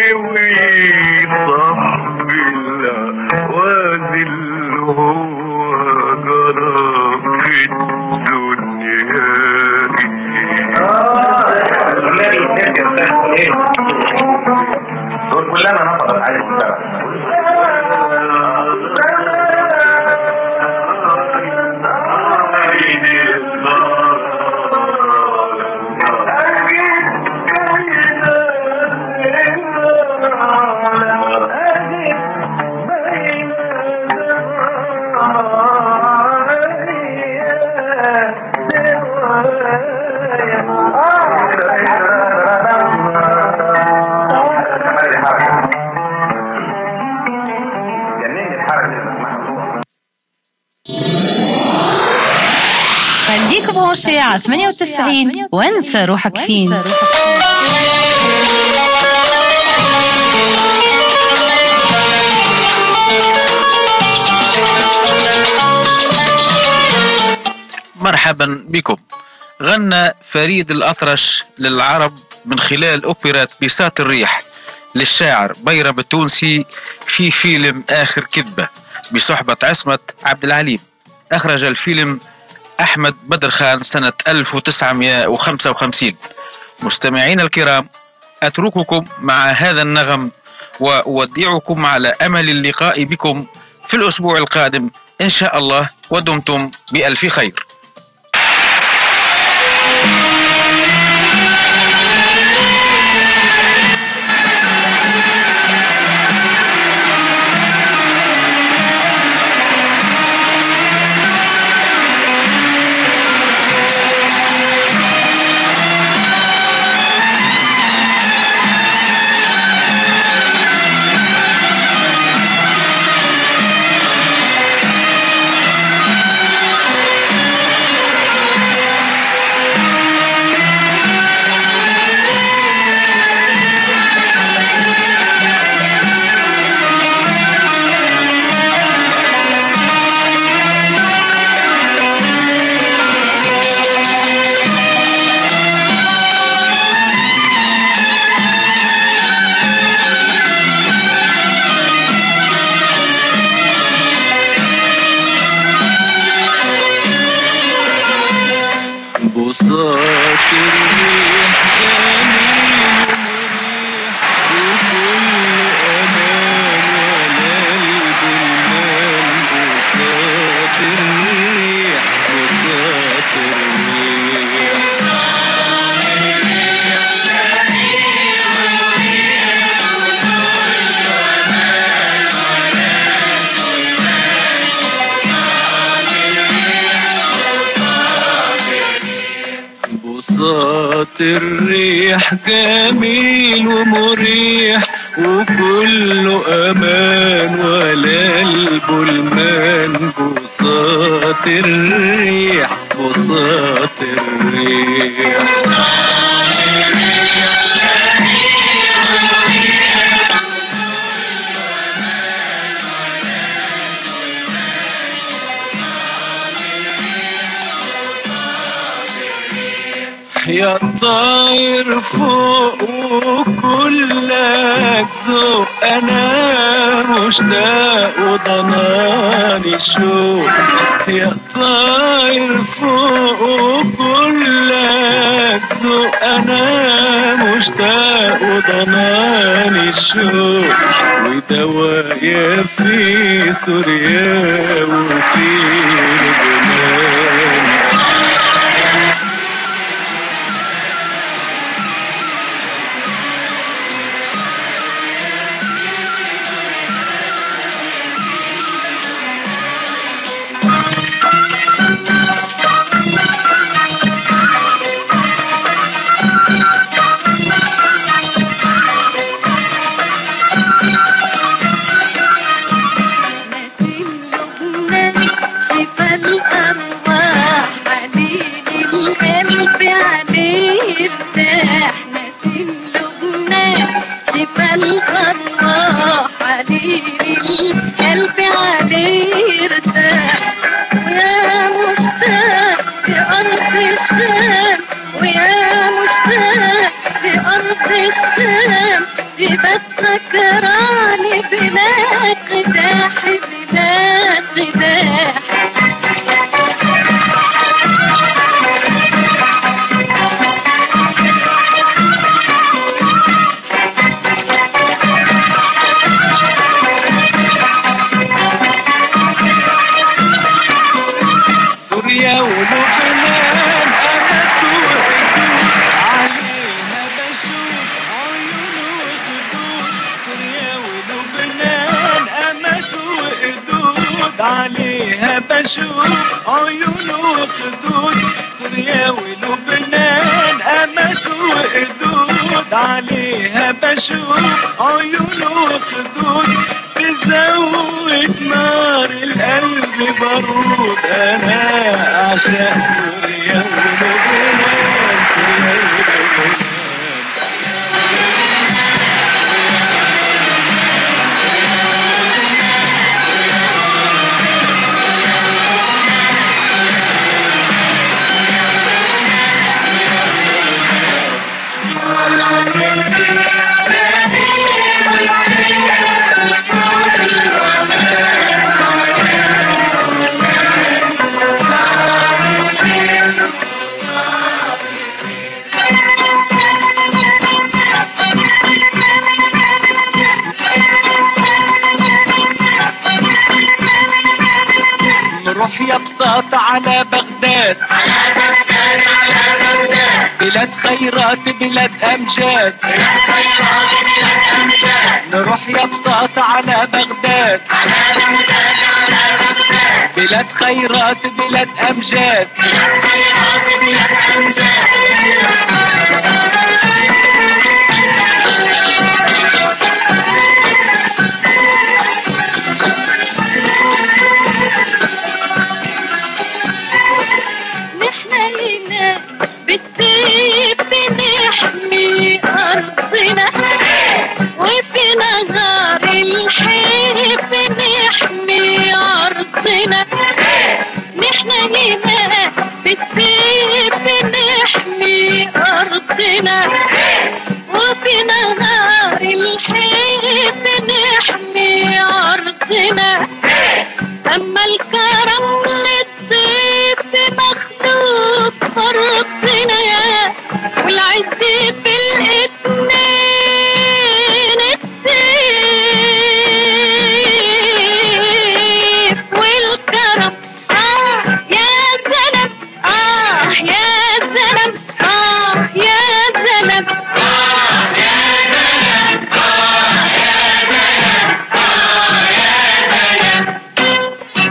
ويصاحب العادي اللي هو جرى في الدنيا دول كلها نفر عايز جنني الحركة خليك برونشي على 98 وانسى روحك فين مرحبا بكم غنى فريد الأطرش للعرب من خلال أوبرا بساط الريح للشاعر بيرم التونسي في فيلم آخر كذبة بصحبة عصمة عبد العليم أخرج الفيلم أحمد بدر خان سنة 1955 مستمعين الكرام أترككم مع هذا النغم وأودعكم على أمل اللقاء بكم في الأسبوع القادم إن شاء الله ودمتم بألف خير بساط الريح جميل مريح وكل أمان ولا البلمان بساط الريح بساط الريح بساط الريح جميل ومريح وكله امان ولا البلمان بساط الريح بساط الريح يا طاير فوق وكلك ذوق انا مشتاق وضناني الشوق يا طاير فوق وكلك ذوق انا مشتاق وضناني الشوق ودوايا في سوريا وفي لبنان الأرواح عليه القلب عليه ارتاح ويا مشتاق لأرض الشام ويا مشتاق لأرض الشام تبقى سكراني بلا قداح بلا قداح سوريا ولبنان أمت وحدود عليها بشوف عيون وخدود سوريا ولبنان أمت وحدود عليها بشوف عيون وخدود سوريا ولبنان أمت وحدود عليها بشوف عيون وخدود تزود نار القلب بارود انا اعشق سوريا ولبنان سوريا ولبنان نروح يا بساطة على بغداد بلاد خيرات بلاد أمجاد نروح يا بساطة على بغداد بلاد خيرات بلاد أمجاد نحن هنا بالسيف بنحمي أرضنا وفي نهار الحيف بنحمي أرضنا نحن هنا بالسيف بنحمي أرضنا وفي نهار الحيف بنحمي أرضنا أما الكرم للضيف مخلوق فرضنا والعز في الاتنين السيف والكرم آه يا زلم آه يا زلم آه يا زلم آه يا زلم آه يا زلم آه يا زلم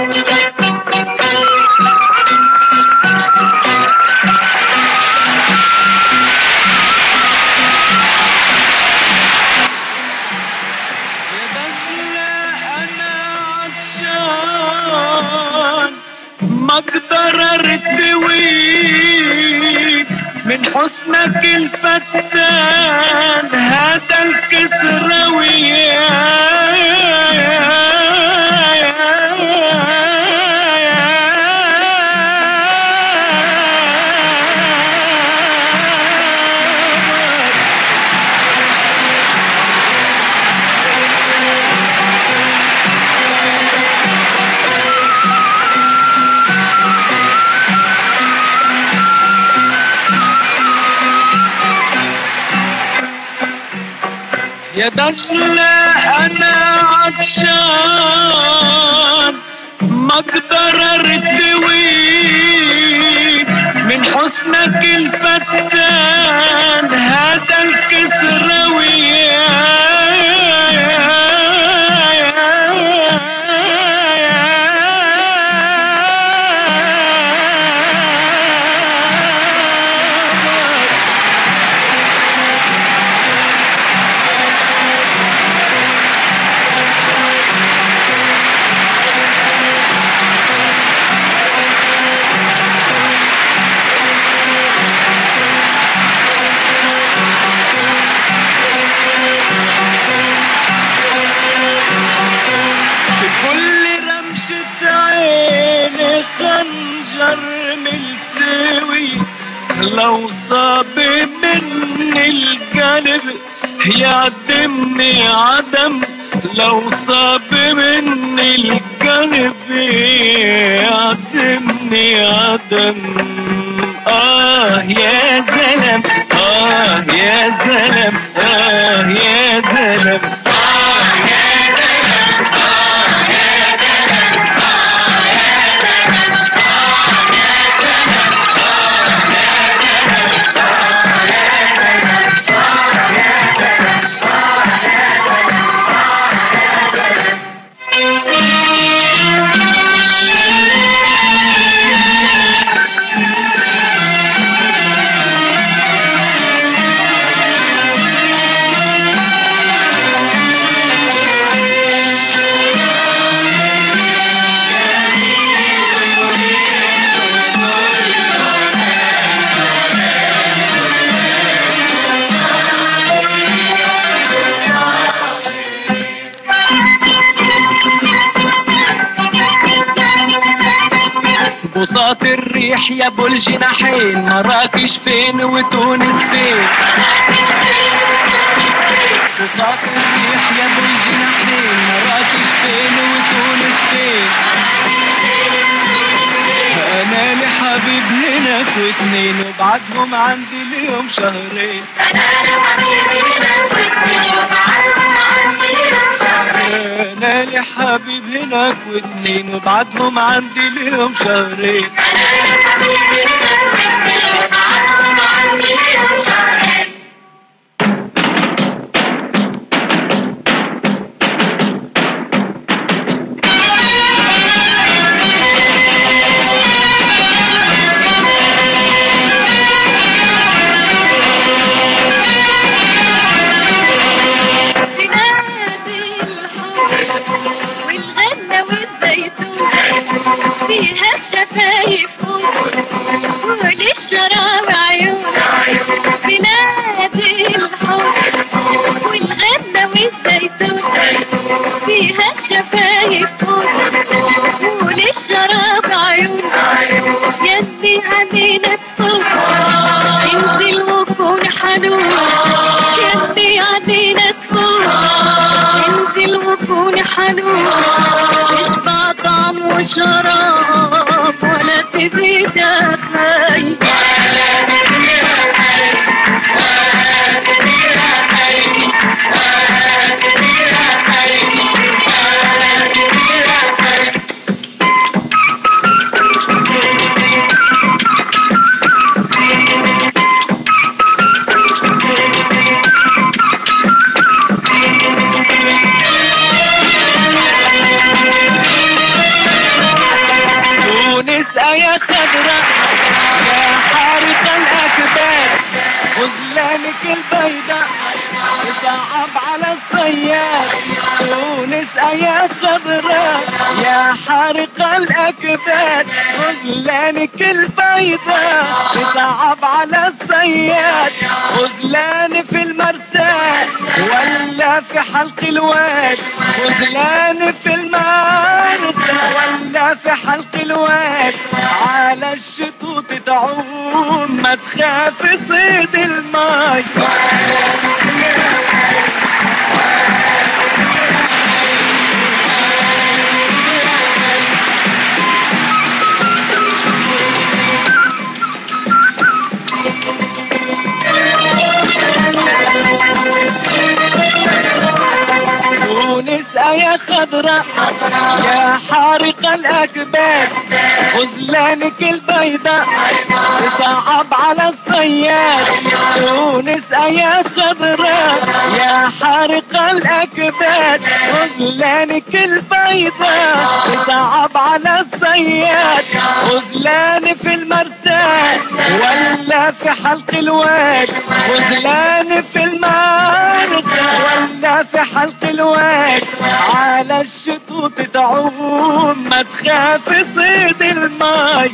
يا دجلة أنا عطشان ما اقدر ارتويك من حسنك الفتان هذا الكسروية يا دجلة أنا عطشان ما اقدر ارتويك من حسنك الفتان هذا الكسروية لو صاب مني القلب يعدمني عدم لو صاب مني القلب يعدمني عدم آه يا زلم آه يا زلم آه يا زلم بساط الريح يا ابو الجناحين مراكش فين وتونس فين بساط الريح يا ابو الجناحين مراكش فين وتونس فين انا لحبيب هناك واتنين وبعدهم عندي اليوم شهرين انا لحبيب هناك واتنين وبعدهم عندي اليوم شهرين بلاد الحب والغلة والزيتون فيها الشفايف وللشراب عيون بلاد الحب والغلة والزيتون فيها الشفايف وللشراب عيون يلي علينا تفوق انزل وكون حنون يلي علينا تفوق انزل وكون حنون اشبع طعم وشراب ولا تزيد خايف تونس يا خضراء يا حارق الأكباد خذلانك البيضاء صعب على الصياد تونس يا خضراء يا حارق الأكباد خذلانك البيضاء صعب على الصياد خذلان في المرسال ولا في حلق الواد خذلان في المرسال ولا في حلق الواد على الشطوط تعوم ما تخاف صيد الماي تونس يا خضراء يا حارق الأكباد خذلانك البيضاء صعب على الصياد تونس يا خضراء يا حارق الأكباد خذلانك البيضاء صعب على الصياد خذلان في المرسال ولا في حلق الواد خذلان في المرسال ولا في حلق الواد على الشطوط تعوم ما تخاف صيد الماي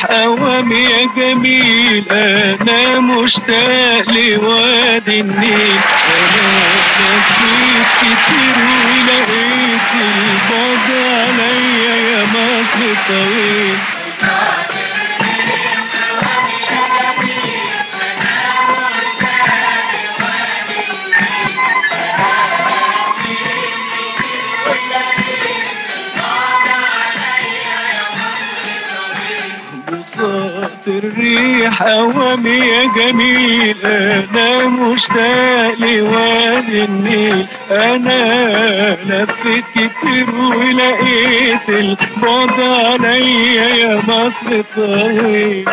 الريح أوام يا جميل أنا مشتاق لوادي النيل أنا لفيت كتير ولقيت البعد عليا يا مصر طويل بساط الريح أوام يا جميل أنا مشتاق لوادي النيل أنا لفيت كتير ولقيت البعد عليا يا مصر طويل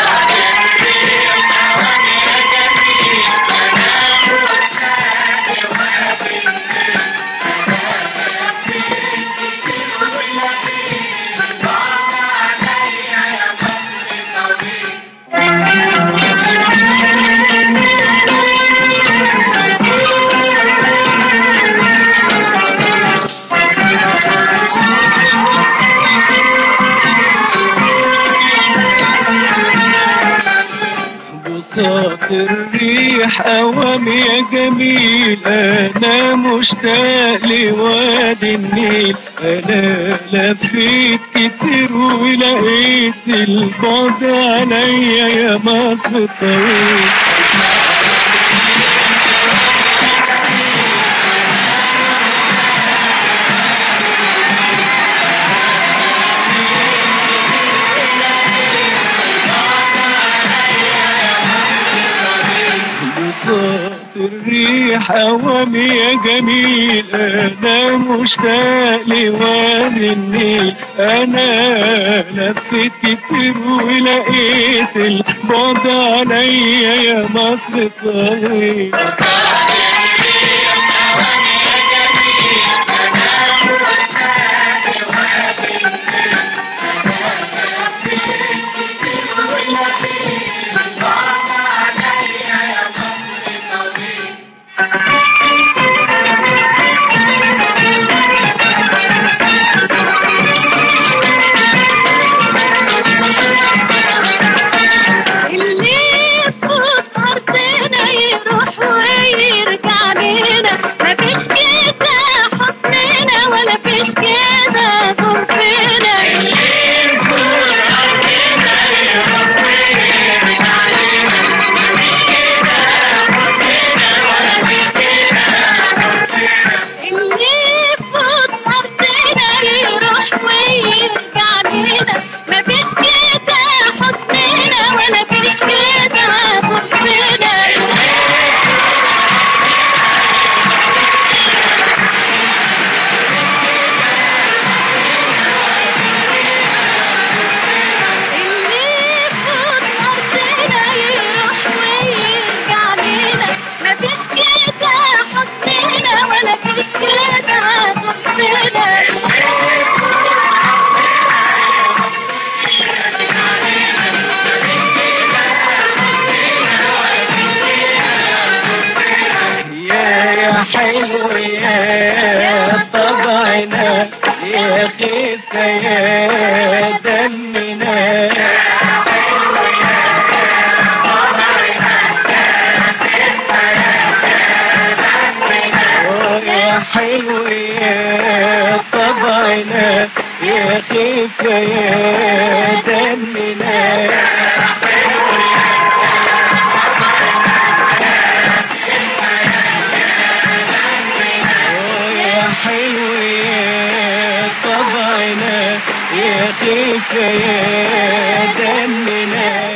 بساط الريح أوام يا جميل أنا مشتاق لوادي النيل أنا لفيت كتير ولقيت البعد عليا يا مصر طويل بساط الريح أوام يا جميل أنا مشتاق لوادي النيل أنا لفيت كتير ولقيت البعد عليا يا مصر طويل اللي يفوت أرضنا يروح ويرجع لنا مفيش كده حسننا ولا فيش كده ظروفنا اللي يفوت أرضنا يروح ويرجع لنا مفيش كده حسننا ولا فيش كده ظروفنا اللي يفوت أرضنا يروح ويرجع لنا مفيش كده حسننا ولا فيش كده ظروفنا يا يا حلو يا طبعنا يا خيسة يا دمنا يا حلو يا طبعنا يا خيسة يا دمنا يا حلو يا طبعنا يا خيف يا دمنا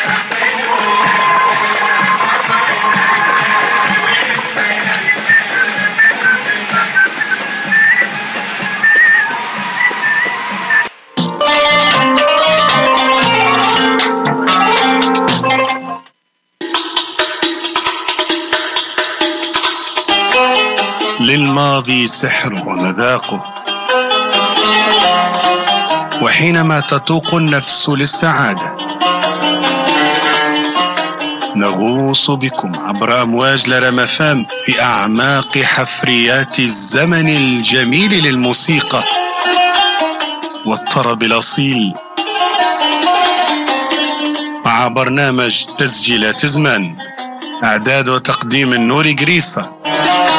للماضي سحره ومذاقه وحينما تتوق النفس للسعاده نغوص بكم عبر امواج لرمفام في اعماق حفريات الزمن الجميل للموسيقى والطرب الاصيل مع برنامج تسجيلات زمان إعداد وتقديم النوري قريصة